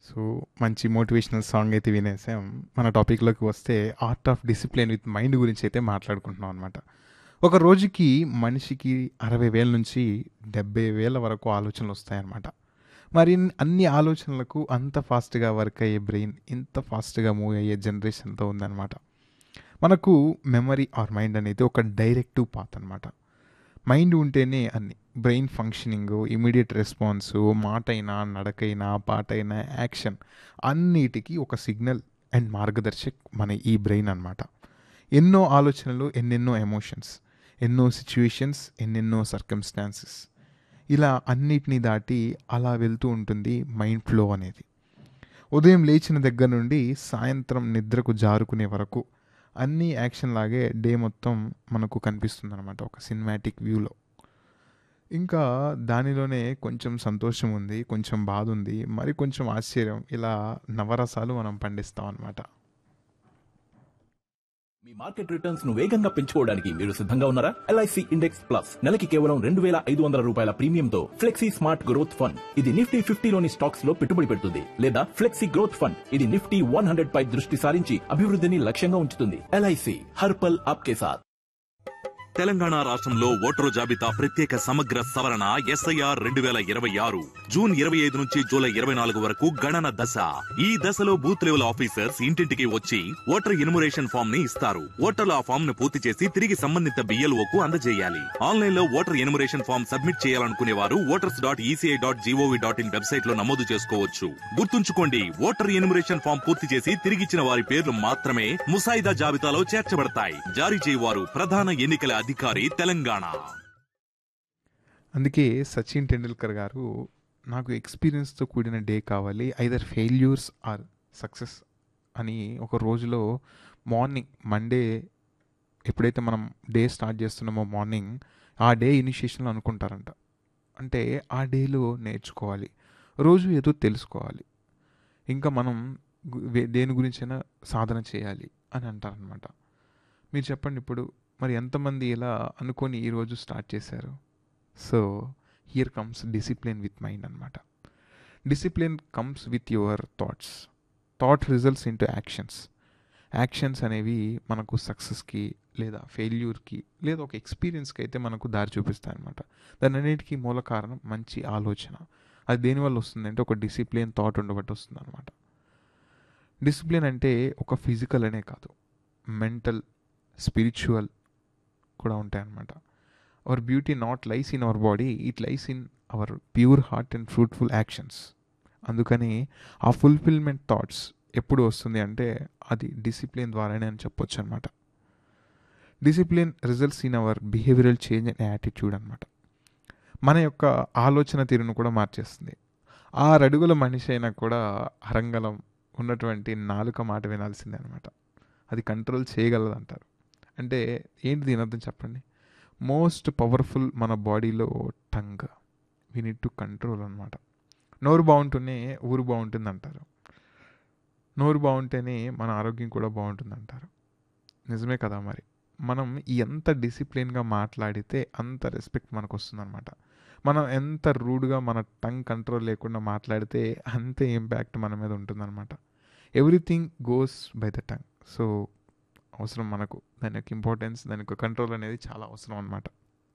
so మంచి motivational song అయితే వినేసాం మన టాపిక్లోకి వస్తే art of discipline with mind గురించి అయితే మాట్లాడుకుంటున్నాం అనమాట ఒక రోజుకి మనిషికి అరవై వేల నుంచి డెబ్బై వేల వరకు ఆలోచనలు వస్తాయన్నమాట మరి అన్ని ఆలోచనలకు అంత ఫాస్ట్గా వర్క్ అయ్యే బ్రెయిన్ ఇంత ఫాస్ట్గా మూవ్ అయ్యే జనరేషన్తో ఉందన్నమాట మనకు మెమరీ ఆర్ మైండ్ అనేది ఒక డైరెక్టివ్ పాత్ అనమాట మైండ్ ఉంటేనే అన్ని బ్రెయిన్ ఫంక్షనింగ్ ఇమీడియట్ రెస్పాన్స్ మాట అయినా నడకైనా పాట అయినా యాక్షన్ అన్నిటికీ ఒక సిగ్నల్ అండ్ మార్గదర్శక్ మన ఈ బ్రెయిన్ అనమాట ఎన్నో ఆలోచనలు ఎన్నెన్నో ఎమోషన్స్ ఎన్నో సిచ్యువేషన్స్ ఎన్నెన్నో సర్కమ్స్టాన్సెస్ ఇలా అన్నిటినీ దాటి అలా వెళ్తూ ఉంటుంది మైండ్ ఫ్లో అనేది ఉదయం లేచిన దగ్గర నుండి సాయంత్రం నిద్రకు జారుకునే వరకు అన్ని యాక్షన్ లాగే డే మొత్తం మనకు కనిపిస్తుంది అనమాట ఒక సినిమాటిక్ వ్యూలో ఇంకా దానిలోనే కొంచెం సంతోషం ఉంది కొంచెం బాధ ఉంది మరి కొంచెం ఆశ్చర్యం ఇలా నవరసాలు మనం పండిస్తాం అనమాట మీ మార్కెట్ రిటర్న్స్ ను వేగంగా పెంచుకోవడానికి మీరు సిద్ధంగా ఉన్నారా ఎల్ఐసి ఇండెక్స్ ప్లస్ నెలకి కేవలం రెండు వేల ఐదు వందల రూపాయల ప్రీమియంతో ఫ్లెక్సీ స్మార్ట్ గ్రోత్ ఫండ్ ఇది నిఫ్టీ ఫిఫ్టీలోని స్టాక్స్ లో పెట్టుబడి పెడుతుంది లేదా ఫ్లెక్సీ గ్రోత్ ఫండ్ ఇది నిఫ్టీ వన్ హండ్రెడ్ పై దృష్టి సారించి అభివృద్ధిని లక్ష్యంగా ఉంచుతుంది ఎల్ఐసి హర్పల్ ఆప్కే సాత్ తెలంగాణ రాష్ట్రంలో ఓటరు జాబితా ప్రత్యేక సమగ్ర సవరణ ఎస్ఐఆర్ రెండు వేల ఇరవై ఆరు జూన్ ఇరవై ఐదు నుంచి జూలై ఇరవై నాలుగు వరకు గణన దశ ఈ దశలో బూత్ లెవెల్ ఆఫీసర్స్ ఇంటింటికి వచ్చి ఓటర్ ఇన్మురేషన్ ఫామ్ ని ఇస్తారు ఓటర్లు ఆ ఫామ్ ను పూర్తి చేసి తిరిగి సంబంధిత బిఎల్ఓ కు అందజేయాలి ఆన్లైన్ లో ఓటర్ ఇన్మురేషన్ ఫామ్ సబ్మిట్ చేయాలనుకునే వారు voters dot ECI dot GOV dot in website లో నమోదు చేసుకోవచ్చు గుర్తుంచుకోండి ఓటర్ ఇన్మురేషన్ ఫామ్ పూర్తి చేసి తిరిగిచ్చిన వారి పేర్లు మాత్రమే ముసాయిదా జాబితాలో చేర్చబడతాయి జారీ చేయవారు ప్రధాన ఎన్నికల అధికారి తెలంగాణ అందుకే సచిన్ టెండూల్కర్ గారు నాకు ఎక్స్పీరియన్స్తో కూడిన డే కావాలి ఐదర్ ఫెయిల్యూర్స్ ఆర్ సక్సెస్ అని ఒక రోజులో మార్నింగ్ మండే ఎప్పుడైతే మనం డే స్టార్ట్ చేస్తున్నామో మార్నింగ్ ఆ డే ఇనిషియేషన్లో అనుకుంటారంట అంటే ఆ డేలో నేర్చుకోవాలి రోజు ఏదో తెలుసుకోవాలి ఇంకా మనం గు- వే- దేని గురించైనా సాధన చేయాలి అని అంటారనమాట మీరు చెప్పండి ఇప్పుడు మరి ఎంతమంది ఇలా అనుకొని ఈరోజు స్టార్ట్ చేశారు so here comes discipline with mind అనమాట discipline comes with your thoughts thought results into actions actions అనేవి మనకు సక్సెస్కి లేదా ఫెయిల్యూర్కి లేదా ఒక ఎక్స్పీరియన్స్కి అయితే మనకు దారి చూపిస్తాయి అనమాట దాని అన్నిటికీ మూల కారణం మంచి ఆలోచన అది దేనివల్ల వస్తుంది అంటే ఒక డిసిప్లిన్ థాట్ ఉండబట్టి వస్తుంది అనమాట డిసిప్లిన్ అంటే ఒక ఫిజికల్ అనే కాదు మెంటల్ స్పిరిచువల్ కూడా ఉంటాయన్నమాట our beauty not lies in our body it lies in our pure heart and fruitful actions అందుకని ఆ ఫుల్ఫిల్మెంట్ థాట్స్ ఎప్పుడు వస్తుంది అంటే అది డిసిప్లిన్ ద్వారానే అని చెప్పొచ్చు అనమాట discipline results in our behavioural change and attitude అనమాట మన యొక్క ఆలోచన తీరును కూడా మార్చేస్తుంది ఆరు అడుగుల మనిషి అయినా కూడా అరంగలం ఉన్నటువంటి నాలుక మాట వినాల్సిందే అనమాట అది కంట్రోల్ చేయగలదు అంటారు అంటే ఏంటి దీని అర్థం చెప్పండి మోస్ట్ పవర్ఫుల్ మన బాడీలో tongue we need to control అనమాట నోరు బాగుంటేనే ఊరు బాగుంటుంది అంటారు నోరు బాగుంటేనే మన ఆరోగ్యం కూడా బాగుంటుంది అంటారు నిజమే కదా మరి మనం ఎంత డిసిప్లిన్గా మాట్లాడితే అంత రెస్పెక్ట్ మనకు వస్తుందన్నమాట మనం ఎంత రూడ్గా మన టంగ్ కంట్రోల్ లేకుండా మాట్లాడితే అంతే ఇంపాక్ట్ మన మీద ఉంటుందన్నమాట everything goes by the tongue so అవసరం మనకు దాని యొక్క ఇంపార్టెన్స్ దాని యొక్క కంట్రోల్ అనేది చాలా అవసరం అనమాట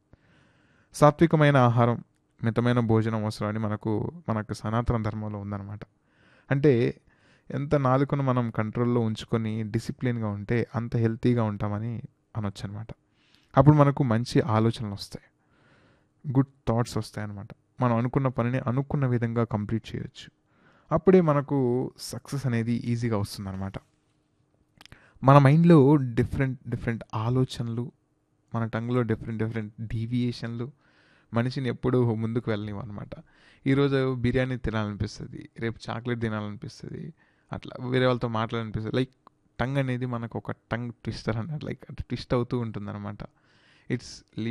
సాత్వికమైన ఆహారం మితమైన భోజనం అవసరం అని మనకు మనకు సనాతన ధర్మంలో ఉందన్నమాట అంటే ఎంత నాలుకను మనం కంట్రోల్లో ఉంచుకొని డిసిప్లిన్గా ఉంటే అంత హెల్తీగా ఉంటామని అనొచ్చు అనమాట అప్పుడు మనకు మంచి ఆలోచనలు వస్తాయి గుడ్ థాట్స్ వస్తాయి అనమాట మనం అనుకున్న పనిని అనుకున్న విధంగా కంప్లీట్ చేయొచ్చు అప్పుడే మనకు సక్సెస్ అనేది ఈజీగా వస్తుందన్నమాట మన మైండ్లో డిఫరెంట్ డిఫరెంట్ ఆలోచనలు మన టంగ్లో డిఫరెంట్ డిఫరెంట్ డీవియేషన్లు మనిషిని ఎప్పుడూ ముందుకు వెళ్ళనివ్వు అనమాట ఈరోజు బిర్యానీ తినాలనిపిస్తుంది రేపు చాక్లెట్ తినాలనిపిస్తుంది అట్లా వేరే వాళ్ళతో మాట్లాడాలనిపిస్తుంది లైక్ టంగ్ అనేది మనకు ఒక టంగ్ ట్విస్టర్ అన్నట్టు లైక్ ట్విస్ట్ అవుతూ ఉంటుంది అనమాట ఇట్స్